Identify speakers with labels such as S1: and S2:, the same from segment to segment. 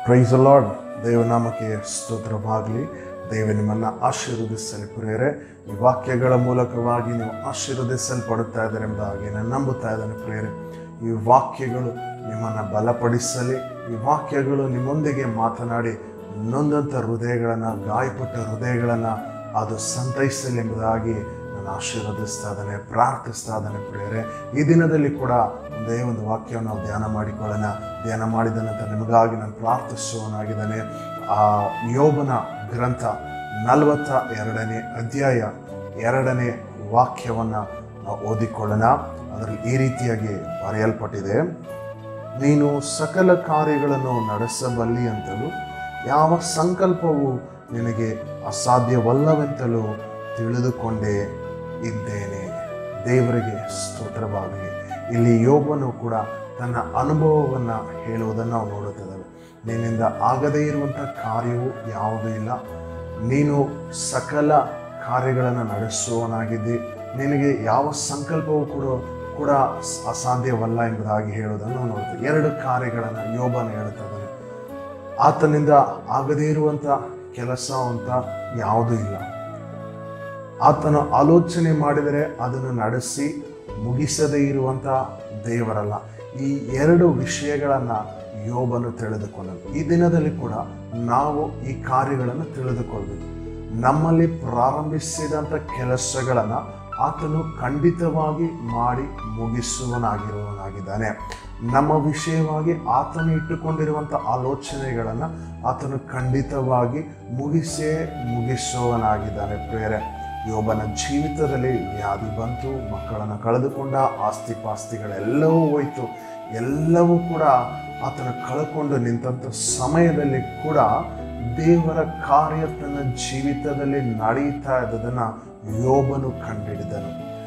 S1: price lord ದೇವನಾಮಕ್ಕೆ ಸ್ತೋತ್ರವಾಗಲಿ ದೇವ ನಿಮ್ಮನ್ನು ಆಶೀರ್ವದಿಸಲಿ ಪ್ರಿಯರೇ ಈ ವಾಕ್ಯಗಳ ಮೂಲಕವಾಗಿ ನೀವು ಆಶೀರ್ವದಿಸಲ್ಪಡುತ್ತಾ ಇದ್ದಾರೆ ಎಂಬುದಾಗಿ ನಾನು ನಂಬುತ್ತಾ ಇದ್ದೇನೆ ಪ್ರಿಯರೇ ಈ ವಾಕ್ಯಗಳು ನಿಮ್ಮನ್ನು ಬಲಪಡಿಸಲಿ ಈ ವಾಕ್ಯಗಳು ನಿಮ್ಮೊಂದಿಗೆ ಮಾತನಾಡಿ ನೊಂದಂಥ ಹೃದಯಗಳನ್ನು ಗಾಯಪಟ್ಟ ಹೃದಯಗಳನ್ನು ಅದು ಸಂತೈಸಲಿ ಎಂಬುದಾಗಿ ನಾನು ಆಶೀರ್ವದಿಸ್ತಾ ಇದ್ದಾನೆ ಪ್ರಾರ್ಥಿಸ್ತಾ ಇದ್ದಾನೆ ಪ್ರಿಯರೇ ಈ ದಿನದಲ್ಲಿ ಕೂಡ ಒಂದೇ ಒಂದು ವಾಕ್ಯವನ್ನು ನಾವು ಧ್ಯಾನ ಮಾಡಿಕೊಳ್ಳೋಣ ಧ್ಯಾನ ಮಾಡಿದ ನಂತರ ನಿಮಗಾಗಿ ನಾನು ಪ್ರಾರ್ಥಿಸುವನಾಗಿದ್ದಾನೆ ಆ ಯೋಬನ ಗ್ರಂಥ ನಲವತ್ತ ಎರಡನೇ ಅಧ್ಯಾಯ ಎರಡನೇ ವಾಕ್ಯವನ್ನು ನಾವು ಓದಿಕೊಳ್ಳೋಣ ಅದರಲ್ಲಿ ಈ ರೀತಿಯಾಗಿ ಬರೆಯಲ್ಪಟ್ಟಿದೆ ನೀನು ಸಕಲ ಕಾರ್ಯಗಳನ್ನು ನಡೆಸಬಲ್ಲಿ ಅಂತಲೂ ಯಾವ ಸಂಕಲ್ಪವು ನಿನಗೆ ಅಸಾಧ್ಯವಲ್ಲವೆಂತಲೂ ತಿಳಿದುಕೊಂಡೇ ಇದ್ದೇನೆ ದೇವರಿಗೆ ಸ್ತೋತ್ರವಾಗಲಿ ಇಲ್ಲಿ ಯೋಬನು ಕೂಡ ತನ್ನ ಅನುಭವವನ್ನು ಹೇಳುವುದನ್ನು ನಾವು ನೋಡುತ್ತಿದ್ದೇವೆ ನಿನ್ನಿಂದ ಆಗದೇ ಇರುವಂಥ ಕಾರ್ಯವು ಯಾವುದೂ ಇಲ್ಲ ನೀನು ಸಕಲ ಕಾರ್ಯಗಳನ್ನು ನಡೆಸುವವನಾಗಿದ್ದಿ ನಿನಗೆ ಯಾವ ಸಂಕಲ್ಪವೂ ಕೂಡ ಕೂಡ ಅಸಾಧ್ಯವಲ್ಲ ಎಂಬುದಾಗಿ ಹೇಳುವುದನ್ನು ನಾವು ನೋಡ್ತೀವಿ ಎರಡು ಕಾರ್ಯಗಳನ್ನು ಯೋಬನ ಹೇಳುತ್ತಿದ್ದಾನೆ ಆತನಿಂದ ಆಗದೇ ಇರುವಂಥ ಕೆಲಸ ಅಂತ ಯಾವುದೂ ಇಲ್ಲ ಆತನು ಆಲೋಚನೆ ಮಾಡಿದರೆ ಅದನ್ನು ನಡೆಸಿ ಮುಗಿಸದೇ ಇರುವಂಥ ದೇವರಲ್ಲ ಈ ಎರಡು ವಿಷಯಗಳನ್ನು ಯೋಬನು ತಿಳಿದುಕೊಂಡನು ಈ ದಿನದಲ್ಲಿ ಕೂಡ ನಾವು ಈ ಕಾರ್ಯಗಳನ್ನು ತಿಳಿದುಕೊಳ್ಬೇಕು ನಮ್ಮಲ್ಲಿ ಪ್ರಾರಂಭಿಸಿದಂಥ ಕೆಲಸಗಳನ್ನು ಆತನು ಖಂಡಿತವಾಗಿ ಮಾಡಿ ಮುಗಿಸುವನಾಗಿರುವನಾಗಿದ್ದಾನೆ ನಮ್ಮ ವಿಷಯವಾಗಿ ಆತನು ಇಟ್ಟುಕೊಂಡಿರುವಂಥ ಆಲೋಚನೆಗಳನ್ನು ಆತನು ಖಂಡಿತವಾಗಿ ಮುಗಿಸೇ ಮುಗಿಸುವನಾಗಿದ್ದಾನೆ ಪ್ರೇರೆ ಯೋಬನ ಜೀವಿತದಲ್ಲಿ ವ್ಯಾಧಿ ಬಂತು ಮಕ್ಕಳನ್ನು ಕಳೆದುಕೊಂಡ ಆಸ್ತಿ ಪಾಸ್ತಿಗಳೆಲ್ಲವೂ ಹೋಯಿತು ಎಲ್ಲವೂ ಕೂಡ ಆತನ ಕಳ್ಕೊಂಡು ನಿಂತಂಥ ಸಮಯದಲ್ಲಿ ಕೂಡ ದೇವರ ಕಾರ್ಯ ತನ್ನ ಜೀವಿತದಲ್ಲಿ ನಡೀತಾ ಇದ್ದದನ್ನು ಯೋಬನು ಕಂಡಿಡಿದನು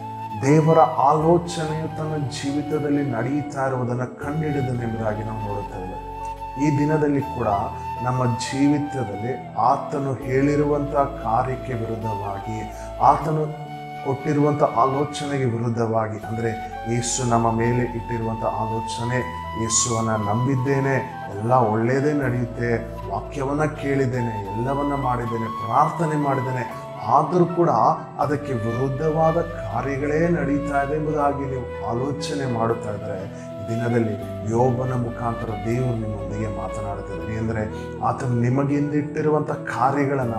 S1: ದೇವರ ಆಲೋಚನೆಯು ತನ್ನ ಜೀವಿತದಲ್ಲಿ ನಡೆಯುತ್ತಾ ಇರುವುದನ್ನು ಕಂಡುಹಿಡಿದನೆಂಬುದಾಗಿ ನಾವು ನೋಡುತ್ತೇವೆ ಈ ದಿನದಲ್ಲಿ ಕೂಡ ನಮ್ಮ ಜೀವಿತದಲ್ಲಿ ಆತನು ಹೇಳಿರುವಂಥ ಕಾರ್ಯಕ್ಕೆ ವಿರುದ್ಧವಾಗಿ ಆತನು ಕೊಟ್ಟಿರುವಂಥ ಆಲೋಚನೆಗೆ ವಿರುದ್ಧವಾಗಿ ಅಂದರೆ ಯೇಸು ನಮ್ಮ ಮೇಲೆ ಇಟ್ಟಿರುವಂಥ ಆಲೋಚನೆ ಯೇಸುವನ್ನು ನಂಬಿದ್ದೇನೆ ಎಲ್ಲ ಒಳ್ಳೆಯದೇ ನಡೆಯುತ್ತೆ ವಾಕ್ಯವನ್ನು ಕೇಳಿದ್ದೇನೆ ಎಲ್ಲವನ್ನ ಮಾಡಿದ್ದೇನೆ ಪ್ರಾರ್ಥನೆ ಮಾಡಿದ್ದೇನೆ ಆದರೂ ಕೂಡ ಅದಕ್ಕೆ ವಿರುದ್ಧವಾದ ಕಾರ್ಯಗಳೇ ನಡೀತಾ ಇದೆ ಎಂಬುದಾಗಿ ನೀವು ಆಲೋಚನೆ ಮಾಡುತ್ತಾ ಇದ್ದರೆ ಈ ದಿನದಲ್ಲಿ ಯೋಬನ ಮುಖಾಂತರ ದೇವರು ನಿಮ್ಮೊಂದಿಗೆ ಮಾತನಾಡುತ್ತಿದ್ದಾರೆ ಅಂದರೆ ಆತನು ನಿಮಗಿಂದಿಟ್ಟಿರುವಂಥ ಕಾರ್ಯಗಳನ್ನು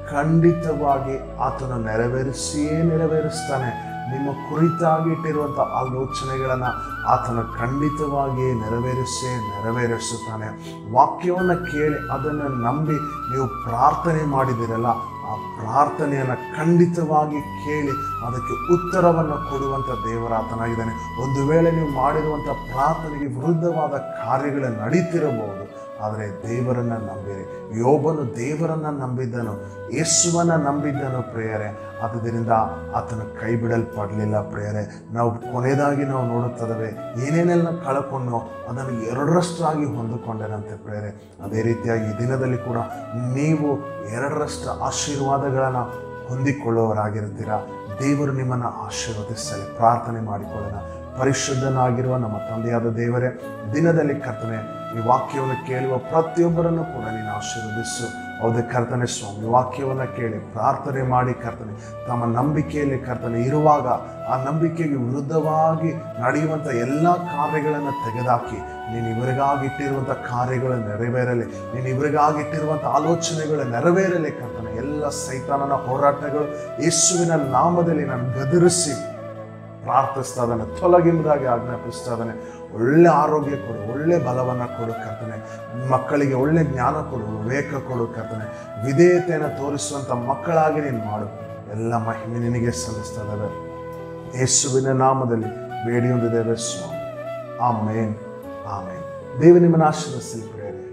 S1: ಖಂಡಿತವಾಗಿ ಆತನು ನೆರವೇರಿಸಿಯೇ ನೆರವೇರಿಸ್ತಾನೆ ನಿಮ್ಮ ಕುರಿತಾಗಿ ಇಟ್ಟಿರುವಂಥ ಆಲೋಚನೆಗಳನ್ನು ಆತನ ಖಂಡಿತವಾಗಿ ನೆರವೇರಿಸೇ ನೆರವೇರಿಸುತ್ತಾನೆ ವಾಕ್ಯವನ್ನು ಕೇಳಿ ಅದನ್ನು ನಂಬಿ ನೀವು ಪ್ರಾರ್ಥನೆ ಮಾಡಿದಿರಲ್ಲ ಆ ಪ್ರಾರ್ಥನೆಯನ್ನು ಖಂಡಿತವಾಗಿ ಕೇಳಿ ಅದಕ್ಕೆ ಉತ್ತರವನ್ನು ಕೊಡುವಂಥ ದೇವರಾತನಾಗಿದ್ದಾನೆ ಒಂದು ವೇಳೆ ನೀವು ಮಾಡಿರುವಂಥ ಪ್ರಾರ್ಥನೆಗೆ ವಿರುದ್ಧವಾದ ಕಾರ್ಯಗಳು ನಡೀತಿರಬಹುದು ಆದರೆ ದೇವರನ್ನು ನಂಬಿರಿ ಯೋಬನು ದೇವರನ್ನು ನಂಬಿದ್ದನು ಯೇಸುವನ್ನು ನಂಬಿದ್ದನು ಪ್ರೇಯರೆ ಆದ್ದರಿಂದ ಆತನ ಕೈ ಬಿಡಲ್ಪಡಲಿಲ್ಲ ಪ್ರೇಯರೆ ನಾವು ಕೊನೆಯದಾಗಿ ನಾವು ನೋಡುತ್ತದವೆ ಏನೇನೆಲ್ಲ ಕಳ್ಕೊಂಡು ಅದನ್ನು ಎರಡರಷ್ಟಾಗಿ ಹೊಂದಿಕೊಂಡರಂತೆ ಪ್ರೇಯರೆ ಅದೇ ರೀತಿಯಾಗಿ ಈ ದಿನದಲ್ಲಿ ಕೂಡ ನೀವು ಎರಡರಷ್ಟು ಆಶೀರ್ವಾದಗಳನ್ನು ಹೊಂದಿಕೊಳ್ಳುವವರಾಗಿರ್ತೀರಾ ದೇವರು ನಿಮ್ಮನ್ನು ಆಶೀರ್ವದಿಸಲಿ ಪ್ರಾರ್ಥನೆ ಮಾಡಿಕೊಳ್ಳೋಣ ಪರಿಶುದ್ಧನಾಗಿರುವ ನಮ್ಮ ತಂದೆಯಾದ ದೇವರೇ ದಿನದಲ್ಲಿ ಕರ್ತನೆ ಈ ವಾಕ್ಯವನ್ನು ಕೇಳುವ ಪ್ರತಿಯೊಬ್ಬರನ್ನು ಕೂಡ ನೀನು ಆಶೀರ್ವದಿಸು ಹೌದು ಕರ್ತನೆ ಸ್ವಾಮಿ ವಾಕ್ಯವನ್ನು ಕೇಳಿ ಪ್ರಾರ್ಥನೆ ಮಾಡಿ ಕರ್ತನೆ ತಮ್ಮ ನಂಬಿಕೆಯಲ್ಲಿ ಕರ್ತನೆ ಇರುವಾಗ ಆ ನಂಬಿಕೆಗೆ ವಿರುದ್ಧವಾಗಿ ನಡೆಯುವಂಥ ಎಲ್ಲ ಕಾರ್ಯಗಳನ್ನು ತೆಗೆದುಹಾಕಿ ನೀನು ಇವರಿಗಾಗಿ ಇಟ್ಟಿರುವಂಥ ಕಾರ್ಯಗಳು ನೆರವೇರಲಿ ನೀನು ಇವರಿಗಾಗಿ ಇಟ್ಟಿರುವಂಥ ಆಲೋಚನೆಗಳು ನೆರವೇರಲಿ ಕರ್ತನೆ ಎಲ್ಲ ಸೈತಾನನ ಹೋರಾಟಗಳು ಯೇಸುವಿನ ನಾಮದಲ್ಲಿ ನಾನು ಗದರಿಸಿ ಪ್ರಾರ್ಥಿಸ್ತಾ ಇದ್ದಾನೆ ತೊಲಗಿಂಬುದಾಗಿ ಆಜ್ಞಾಪಿಸ್ತಾ ಇದ್ದಾನೆ ಒಳ್ಳೆ ಆರೋಗ್ಯ ಕೊಡು ಒಳ್ಳೆ ಬಲವನ್ನು ಕೊಡು ಕರ್ತನೆ ಮಕ್ಕಳಿಗೆ ಒಳ್ಳೆ ಜ್ಞಾನ ಕೊಡು ವಿವೇಕ ಕೊಡು ಕರ್ತನೆ ವಿಧೇಯತೆಯನ್ನು ತೋರಿಸುವಂಥ ಮಕ್ಕಳಾಗಿ ನೀನು ಮಾಡು ಎಲ್ಲ ಮಹಿಮೆ ನಿನಗೆ ಸಲ್ಲಿಸ್ತಾ ಇದ್ದಾವೆ ಯೇಸುವಿನ ನಾಮದಲ್ಲಿ ಬೇಡಿ ಹೊಂದಿದ್ದೇವೆ ಸ್ವಾಮಿ ಆಮೇನ್ ಆಮೇನ್ ದೇವ ನಿಮ್ಮನ್ನು ಆಶೀರ್ವದಿಸಲಿ ಪ್ರೇರೆ